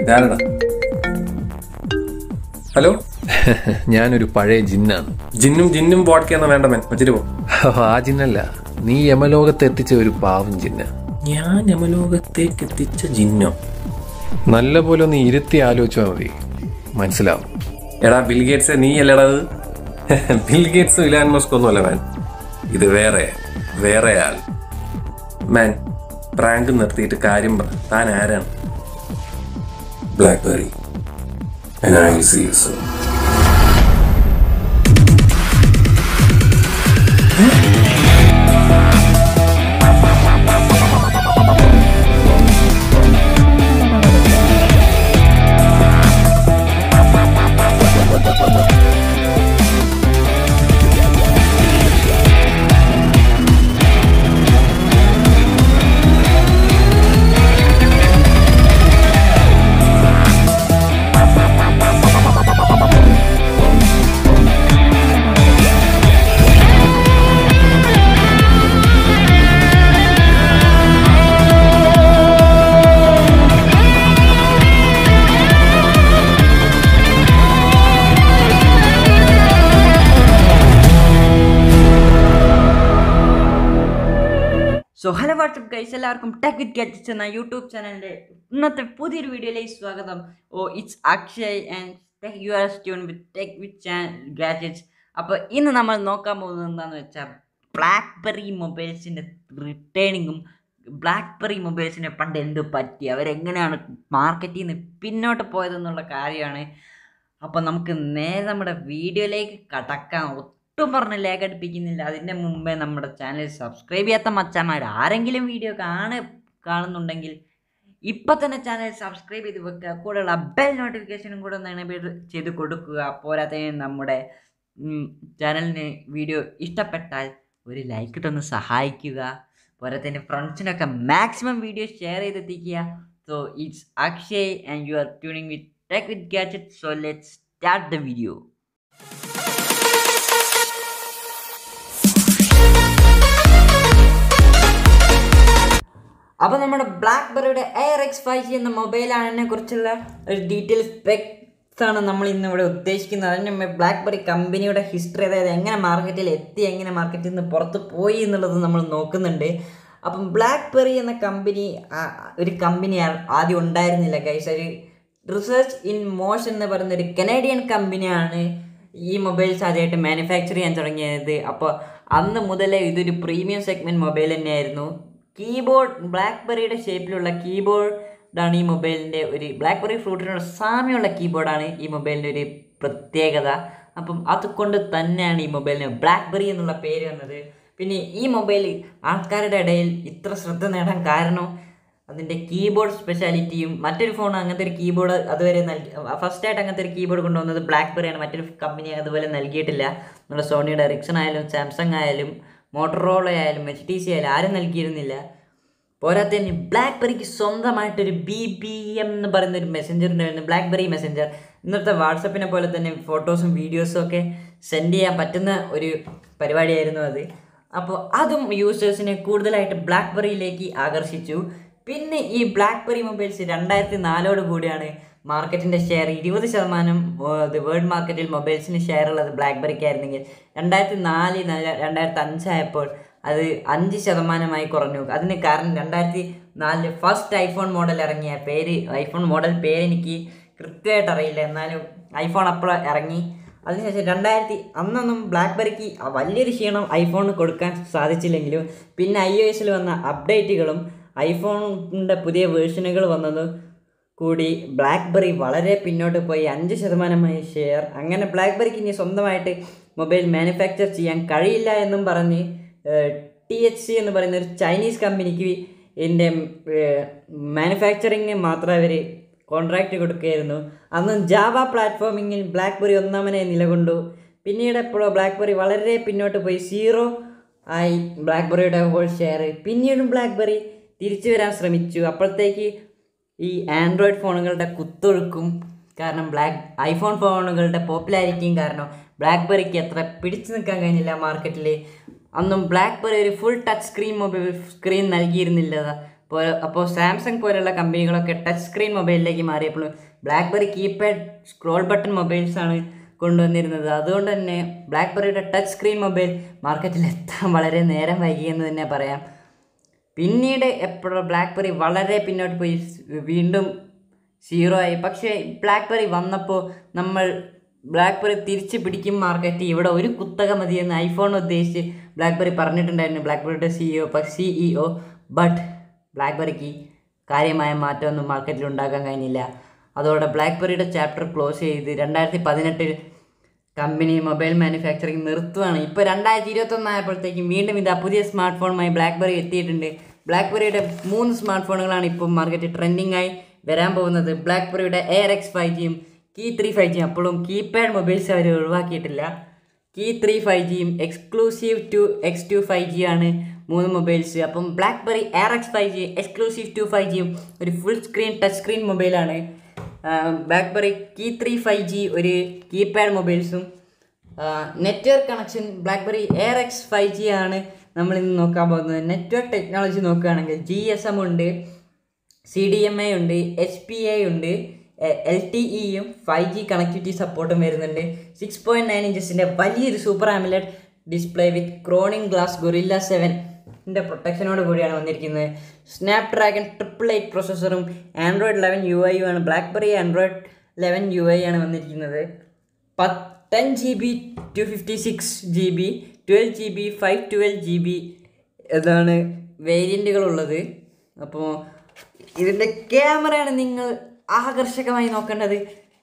ഇതാരടാ hello ഞാനൊരു പഴയ ജിന്നാണ് ജിന്നും ജിന്നും വോഡ്ക്കൊന്നും വേണ്ട മെൻ വെച്ചിട്ട് പോ ആ ജിന്നല്ല നീ യമലോകത്ത് എത്തിച്ച ഒരു പാവം ജിന്ന ഞാൻ യമലോകത്തേക്ക് എത്തിച്ച ജിന്നോ നല്ല പോലെ ഒന്ന് ഇരുത്തി ആലോചിച്ചാൽ മതി മനസ്സിലാവും എടാ ബിൽ ഗേറ്റ്സ് നീ അല്ലടാ അത് ബിൽ ഗേറ്റ്സും ഇലാൻ മസ്ക് ഒന്നുമല്ല മാൻ ഇത് വേറെ വേറെ ആൾ മാൻ പ്രാങ്ക് നിർത്തിയിട്ട് കാര്യം പറ താൻ ആരാണ് BlackBerry And I will see you soon. So hello what's up guys എല്ലാവർക്കും ടെക് വിത്ത് ഗാഡ്ജറ്റ്സ് എന്ന യൂട്യൂബ് ചാനലിൻ്റെ ഇന്നത്തെ പുതിയൊരു വീഡിയോയിലേക്ക് സ്വാഗതം oh it's Akshay and tech you are tune with tech with channel gadgets അപ്പോൾ ഇന്ന് നമ്മൾ നോക്കാൻ പോകുന്നത് എന്താണെന്ന് വെച്ചാൽ ബ്ലാക്ക്ബെറി മൊബൈൽസിൻ്റെ റിട്ടേണിങ്ങും ബ്ലാക്ക്ബെറി മൊബൈൽസിനെ പണ്ട് എന്ത് പറ്റി അവരെങ്ങനെയാണ് മാർക്കറ്റിൽ നിന്ന് പിന്നോട്ട് പോയതെന്നുള്ള കാര്യമാണ് അപ്പോൾ നമുക്ക് നേരെ നമ്മുടെ വീഡിയോയിലേക്ക് കടക്കാം ഒട്ടും പറഞ്ഞ് ലേഖ അടുപ്പിക്കുന്നില്ല അതിൻ്റെ മുമ്പേ നമ്മുടെ ചാനൽ സബ്സ്ക്രൈബ് ചെയ്യാത്ത മച്ചാന്മാർ ആരെങ്കിലും വീഡിയോ കാണ കാണുന്നുണ്ടെങ്കിൽ ഇപ്പം തന്നെ ചാനൽ സബ്സ്ക്രൈബ് ചെയ്ത് വെക്കുക കൂടെയുള്ള ബെൽ നോട്ടിഫിക്കേഷനും കൂടെ ഒന്ന് എനേബിൾ ചെയ്ത് കൊടുക്കുക പോരാത്തതിന് നമ്മുടെ ചാനലിന് വീഡിയോ ഇഷ്ടപ്പെട്ടാൽ ഒരു ലൈക്ക് ഇട്ടൊന്ന് സഹായിക്കുക പോരാത്തതിന് ഫ്രണ്ട്സിനൊക്കെ മാക്സിമം വീഡിയോ ഷെയർ ചെയ്തെത്തിക്കുക so it's Akshay and you are tuning with tech with gadget so let start the video അപ്പോൾ നമ്മുടെ ബ്ലാക്ക്ബെറിയുടെ എയർ എക്സ് ഫൈവ് ജി എന്ന മൊബൈലിനെ കുറിച്ചുള്ള ഒരു ഡീറ്റെയിൽ സ്പെക്സ് ആണ് നമ്മൾ ഇന്ന് ഇവിടെ ഉദ്ദേശിക്കുന്നത് അതിന് മുമ്പേ ബ്ലാക്ക്ബെറി കമ്പനിയുടെ ഹിസ്റ്ററി അതായത് എങ്ങനെ മാർക്കറ്റിൽ എത്തി എങ്ങനെ മാർക്കറ്റിൽ നിന്ന് പുറത്ത് പോയി എന്നുള്ളത് നമ്മൾ നോക്കുന്നുണ്ട് അപ്പം ബ്ലാക്ക്ബെറി എന്ന കമ്പനി ഒരു കമ്പനി ആദ്യം ഉണ്ടായിരുന്നില്ല ഗൈസ് ഒരു റിസർച്ച് ഇൻ മോഷൻ എന്ന് പറയുന്ന ഒരു കനേഡിയൻ കമ്പനിയാണ് ഈ മൊബൈൽസ് ആദ്യമായിട്ട് മാനുഫാക്ചർ ചെയ്യാൻ തുടങ്ങിയത് അപ്പോൾ അന്ന് മുതലേ ഇതൊരു പ്രീമിയം സെഗ്മെൻറ്റ് മൊബൈൽ തന്നെയായിരുന്നു കീബോർഡ് ബ്ലാക്ക്ബെറിയുടെ ഷേപ്പിലുള്ള കീബോർഡാണ് ഈ മൊബൈലിൻ്റെ ഒരു ബ്ലാക്ക്ബെറി ഫ്രൂട്ടിനുള്ള സാമ്യമുള്ള കീബോർഡാണ് ഈ മൊബൈലിൻ്റെ ഒരു പ്രത്യേകത അപ്പം അതുകൊണ്ട് തന്നെയാണ് ഈ മൊബൈലിന് ബ്ലാക്ക്ബെറി എന്നുള്ള പേര് വന്നത് പിന്നെ ഈ മൊബൈൽ ആൾക്കാരുടെ ഇടയിൽ ഇത്ര ശ്രദ്ധ നേടാൻ കാരണം അതിൻ്റെ കീബോർഡ് സ്പെഷ്യാലിറ്റിയും മറ്റൊരു ഫോൺ അങ്ങനത്തെ ഒരു കീബോർഡ് അതുവരെ നൽകി ഫസ്റ്റായിട്ട് അങ്ങനത്തെ ഒരു കീബോർഡ് കൊണ്ടുവന്നത് ബ്ലാക്ക്ബെറിയാണ് മറ്റൊരു കമ്പനി അതുപോലെ നൽകിയിട്ടില്ല നമ്മുടെ സോണിയുടെ റിക്സൺ ആയാലും സാംസങ് ആയാലും മോട്ടറോള ആയാലും എച്ച് ടി സി ആയാലും ആരും നൽകിയിരുന്നില്ല പോരാത്തതിന് ബ്ലാക്ക്ബെറിക്ക് സ്വന്തമായിട്ടൊരു ബി ബി എം എന്ന് പറയുന്ന ഒരു മെസ്സഞ്ചർ ഉണ്ടായിരുന്നു ബ്ലാക്ക്ബെറി മെസ്സഞ്ചർ ഇന്നത്തെ വാട്സപ്പിനെ പോലെ തന്നെ ഫോട്ടോസും വീഡിയോസും ഒക്കെ സെൻഡ് ചെയ്യാൻ പറ്റുന്ന ഒരു പരിപാടിയായിരുന്നു അത് അപ്പോൾ അതും യൂസേഴ്സിനെ കൂടുതലായിട്ട് ബ്ലാക്ക്ബെറിയിലേക്ക് ആകർഷിച്ചു പിന്നെ ഈ ബ്ലാക്ക്ബെറി മൊബൈൽസ് രണ്ടായിരത്തി നാലോട് കൂടിയാണ് മാർക്കറ്റിൻ്റെ ഷെയർ ഇരുപത് ശതമാനം വേൾഡ് മാർക്കറ്റിൽ മൊബൈൽസിന് ഷെയർ ഉള്ളത് ബ്ലാക്ക്ബെറിക്ക് ആയിരുന്നെങ്കിൽ രണ്ടായിരത്തി നാല് രണ്ടായിരത്തി അഞ്ചായപ്പോൾ അത് അഞ്ച് ശതമാനമായി കുറഞ്ഞു അതിന് കാരണം രണ്ടായിരത്തി നാലില് ഫസ്റ്റ് ഐഫോൺ മോഡൽ ഇറങ്ങിയ പേര് ഐഫോൺ മോഡൽ പേര് എനിക്ക് കൃത്യമായിട്ട് അറിയില്ല എന്നാലും ഐഫോൺ അപ്പോൾ ഇറങ്ങി അതിനുശേഷം രണ്ടായിരത്തി അന്നൊന്നും ബ്ലാക്ക്ബെറിക്ക് വലിയൊരു ക്ഷീണം ഐഫോണിന് കൊടുക്കാൻ സാധിച്ചില്ലെങ്കിലും പിന്നെ ഐ ഒ എസിൽ വന്ന അപ്ഡേറ്റുകളും ഐഫോണിൻ്റെ പുതിയ വേർഷനുകൾ വന്നതും കൂടി ബ്ലാക്ക്ബെറി വളരെ പിന്നോട്ട് പോയി അഞ്ച് ശതമാനമായി ഷെയർ അങ്ങനെ ബ്ലാക്ക്ബെറിക്ക് ഇനി സ്വന്തമായിട്ട് മൊബൈൽ മാനുഫാക്ചർ ചെയ്യാൻ കഴിയില്ല എന്നും പറഞ്ഞ് ടി എച്ച് സി എന്ന് പറയുന്ന ഒരു ചൈനീസ് കമ്പനിക്ക് ഇതിൻ്റെ മാനുഫാക്ചറിങ് മാത്രം അവർ കോൺട്രാക്റ്റ് കൊടുക്കുകയായിരുന്നു അന്ന് ജാവ പ്ലാറ്റ്ഫോമിങ്ങിൽ ബ്ലാക്ക്ബെറി ഒന്നാമനായി നിലകൊണ്ടു പിന്നീട് എപ്പോഴോ ബ്ലാക്ക്ബെറി വളരെ പിന്നോട്ട് പോയി സീറോ ആയി ബ്ലാക്ക്ബെറിയുടെ ഹോൾ ഷെയർ പിന്നീടും ബ്ലാക്ക്ബെറി തിരിച്ചു വരാൻ ശ്രമിച്ചു അപ്പോഴത്തേക്ക് ഈ ആൻഡ്രോയിഡ് ഫോണുകളുടെ കുത്തൊഴുക്കും കാരണം ബ്ലാക്ക് ഐഫോൺ ഫോണുകളുടെ പോപ്പുലാരിറ്റിയും കാരണം ബ്ലാക്ക്ബെറിക്ക് അത്ര പിടിച്ചു നിൽക്കാൻ കഴിഞ്ഞില്ല മാർക്കറ്റിൽ അന്നും ബ്ലാക്ക്ബെറി ഒരു full touch screen mobile screen നൽകിയിരുന്നില്ല അപ്പോൾ അപ്പോൾ സാംസങ് പോലുള്ള കമ്പനികളൊക്കെ ടച്ച് സ്ക്രീൻ മൊബൈലിലേക്ക് മാറിയപ്പോൾ ബ്ലാക്ക്ബെറി കീപാഡ് സ്ക്രോൾ ബട്ടൺ മൊബൈൽസാണ് കൊണ്ടുവന്നിരുന്നത് അതുകൊണ്ട് തന്നെ ബ്ലാക്ക്ബെറിയുടെ ടച്ച് സ്ക്രീൻ മൊബൈൽ മാർക്കറ്റിൽ എത്താൻ വളരെ നേരം വൈകിയെന്ന് തന്നെ പറയാം പിന്നീട് എപ്പോഴോ ബ്ലാക്ക്ബെറി വളരെ പിന്നോട്ട് പോയി വീണ്ടും സീറോ ആയി പക്ഷേ ബ്ലാക്ക്ബെറി വന്നപ്പോൾ നമ്മൾ ബ്ലാക്ക്ബെറി തിരിച്ച് പിടിക്കും മാർക്കറ്റ് ഇവിടെ ഒരു കുത്തക മതിയെന്ന് ഐഫോൺ ഉദ്ദേശിച്ച് ബ്ലാക്ക്ബെറി പറഞ്ഞിട്ടുണ്ടായിരുന്നു ബ്ലാക്ക്ബെറിയുടെ സിഇഒ സിഇഒ ബട്ട് ബ്ലാക്ക്ബെറിക്ക് കാര്യമായ മാറ്റമൊന്നും മാർക്കറ്റിൽ ഉണ്ടാക്കാൻ കഴിഞ്ഞില്ല അതോടെ ബ്ലാക്ക്ബെറിയുടെ ചാപ്റ്റർ ക്ലോസ് ചെയ്ത് രണ്ടായിരത്തി പതിനെട്ടിൽ കമ്പനി മൊബൈൽ മാനുഫാക്ചറിങ് നിർത്തുകയാണ് ഇപ്പോൾ രണ്ടായിരത്തി ഇരുപത്തൊന്ന് ആയപ്പോഴത്തേക്കും വീണ്ടും ഇതാ പുതിയ സ്മാർട്ട് ഫോണുമായി ബ്ലാക്ക്ബെറി എത്തിയിട്ടുണ്ട് ബ്ലാക്ക്ബെറിയുടെ മൂന്ന് സ്മാർട്ട് ഫോണുകളാണ് ഇപ്പോൾ മാർക്കറ്റിൽ ട്രെൻഡിങ് ആയി വരാൻ പോകുന്നത് ബ്ലാക്ക്ബെറിയുടെ എയർ എക്സ് ഫൈവ് ജിയും കീ ത്രീ ഫൈവ് ജിയും അപ്പോഴും കീപാഡ് മൊബൈൽസ് അവർ ഒഴിവാക്കിയിട്ടില്ല കീ ത്രീ ഫൈവ് ജിയും exclusive two X two five G ആണ് മൂന്ന് മൊബൈൽസ് അപ്പം BlackBerry air X five G exclusive two five ജിയും ഒരു ഫുൾ സ്ക്രീൻ ടച്ച് സ്ക്രീൻ മൊബൈലാണ് BlackBerry key three five G ഒരു കീപാഡ് മൊബൈൽസും network connection BlackBerry air X five G ആണ് നമ്മൾ ഇന്ന് നോക്കാൻ പോകുന്നത് നെറ്റ്വർക്ക് ടെക്നോളജി നോക്കുകയാണെങ്കിൽ ജി എസ് എം ഉണ്ട് സി ഡി എം എ ഉണ്ട് എച്ച് പി ഐ ഉണ്ട് എൽ ടി ഇയും ഫൈവ് ജി കണക്ടിവിറ്റി സപ്പോർട്ടും വരുന്നുണ്ട് സിക്സ് പോയിൻറ്റ് നയൻ ഇഞ്ചസിൻ്റെ വലിയൊരു super AMOLED display with Corning glass Gorilla സെവൻ്റെ പ്രൊട്ടക്ഷനോട് കൂടിയാണ് വന്നിരിക്കുന്നത് സ്നാപ് ഡ്രാഗൺ ട്രിപ്പിൾ എയ്റ്റ് പ്രൊസസ്സറും ആൻഡ്രോയിഡ് ലെവൻ യു ഐ ആണ് BlackBerry Android eleven U I ആണ് വന്നിരിക്കുന്നത് പത്ത് ten G B two fifty six G B twelve G B five twelve G B ഇതാണ് വേരിയൻറ്റുകളുള്ളത് അപ്പോൾ ഇതിൻ്റെ ക്യാമറയാണ് നിങ്ങൾ ആകർഷകമായി നോക്കേണ്ടത്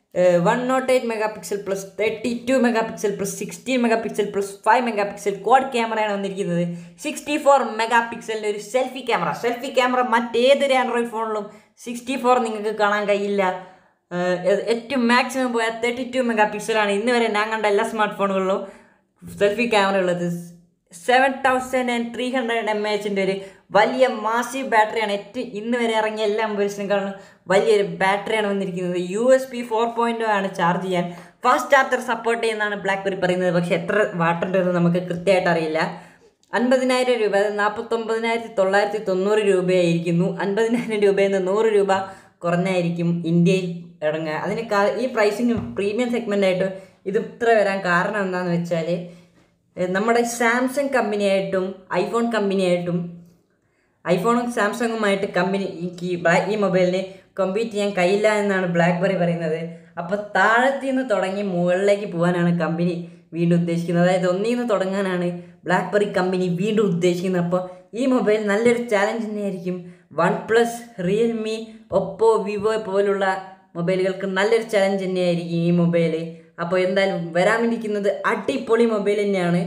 one naught eight megapixel plus thirty two megapixel plus sixteen megapixel plus five megapixel quad ക്യാമറയാണ് വന്നിരിക്കുന്നത് സിക്സ്റ്റി ഫോർ മെഗാ പിക്സലിൻ്റെ ഒരു സെൽഫി ക്യാമറ സെൽഫി ക്യാമറ മറ്റേതൊരു ആൻഡ്രോയിഡ് ഫോണിലും സിക്സ്റ്റി ഫോർ നിങ്ങൾക്ക് കാണാൻ കഴിയില്ല ഏഹ് ഏ- ഏറ്റവും മാക്സിമം പോയാൽ തേർട്ടി ടു മെഗാ പിക്സലാണ് ഇന്ന് വരെ ഞാൻ കണ്ട എല്ലാ സ്മാർട്ട് ഫോണുകളിലും സെൽഫി ക്യാമറ ഉള്ളത് seven thousand and three hundred M എച്ചിൻ്റെ ഒരു വലിയ മാസീവ് ബാറ്ററിയാണ് ഏറ്റവും ഇന്ന് വരെ ഇറങ്ങിയ എല്ലാ മൊബൈൽസിനെക്കാളും വലിയൊരു ബാറ്ററിയാണ് വന്നിരിക്കുന്നത് U S P four point ആണ് ചാർജ് ചെയ്യാൻ ഫാസ്റ്റ് ചാർജർ സപ്പോർട്ട് ചെയ്യുന്നതാണ് ബ്ലാക്ക്ബെറി പറയുന്നത് പക്ഷേ എത്ര വാട്ടുണ്ടെന്ന് നമുക്ക് കൃത്യമായിട്ട് അറിയില്ല അൻപതിനായിരം രൂപ അതായത് നാൽപ്പത്തൊമ്പതിനായിരത്തി തൊള്ളായിരത്തി തൊണ്ണൂറ് രൂപയായിരിക്കുന്നു അൻപതിനായിരം രൂപയിൽ നിന്ന് നൂറ് രൂപ കുറഞ്ഞായിരിക്കും ഇന്ത്യയിൽ ഇറങ്ങുക അതിന് കാ- ഈ പ്രൈസിങ് പ്രീമിയം സെഗ്മെൻ്റ് ആയിട്ട് ഇത് ഇത്ര വരാൻ കാരണം എന്താണെന്ന് വെച്ചാൽ ഏഹ് നമ്മുടെ സാംസങ് കമ്പനിയായിട്ടും ഐഫോൺ കമ്പനിയായിട്ടും ഐഫോണും സാംസങ്ങുമായിട്ട് കമ്പനി ഈ ബ്ലാക്ക് ഈ മൊബൈലിന് കമ്പീറ്റ് ചെയ്യാൻ കഴിയില്ല എന്നാണ് ബ്ലാക്ക്ബെറി പറയുന്നത് അപ്പോൾ താഴത്തിൽ നിന്ന് തുടങ്ങി മുകളിലേക്ക് പോകാനാണ് കമ്പനി വീണ്ടും ഉദ്ദേശിക്കുന്നത് അതായത് ഒന്നിൽ നിന്ന് തുടങ്ങാനാണ് ബ്ലാക്ക്ബെറി കമ്പനി വീണ്ടും ഉദ്ദേശിക്കുന്നത് അപ്പോൾ ഈ മൊബൈൽ നല്ലൊരു ചാലഞ്ച് തന്നെയായിരിക്കും OnePlus Realme Oppo Vivo പോലുള്ള മൊബൈലുകൾക്ക് നല്ലൊരു ചലഞ്ച് തന്നെയായിരിക്കും ഈ മൊബൈൽ അപ്പോൾ എന്തായാലും വരാനിരിക്കുന്നത് അടിപൊളി മൊബൈൽ തന്നെയാണ്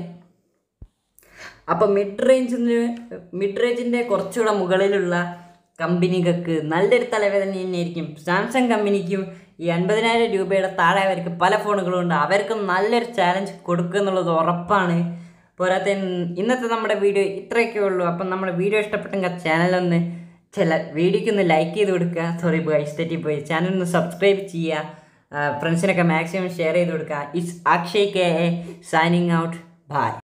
അപ്പോൾ മിഡ് റേഞ്ചിന് മിഡ് റേഞ്ചിൻ്റെ കുറച്ചുകൂടെ മുകളിലുള്ള കമ്പനികൾക്ക് നല്ലൊരു തലവേദന തന്നെയായിരിക്കും സാംസങ് കമ്പനിക്കും ഈ അൻപതിനായിരം രൂപയുടെ താഴെ അവർക്ക് പല ഫോണുകളുണ്ട് അവർക്കും നല്ലൊരു ചാലഞ്ച് കൊടുക്കുക എന്നുള്ളത് ഉറപ്പാണ് പോരാത്ത ഇന്നത്തെ നമ്മുടെ വീഡിയോ ഇത്രയൊക്കെ ഉള്ളൂ അപ്പം നമ്മുടെ വീഡിയോ ഇഷ്ടപ്പെട്ടെങ്കിൽ ചാനലൊന്ന് ചില വീഡിയോയ്ക്ക് ഒന്ന് ലൈക്ക് ചെയ്ത് കൊടുക്കുക സോറി പോയി തെറ്റി പോയി ചാനൽ ഒന്ന് സബ്സ്ക്രൈബ് ചെയ്യുക ഫ്രണ്ട്സിനൊക്കെ മാക്സിമം ഷെയർ ചെയ്ത് കൊടുക്കുക it's Akshay K A signing out by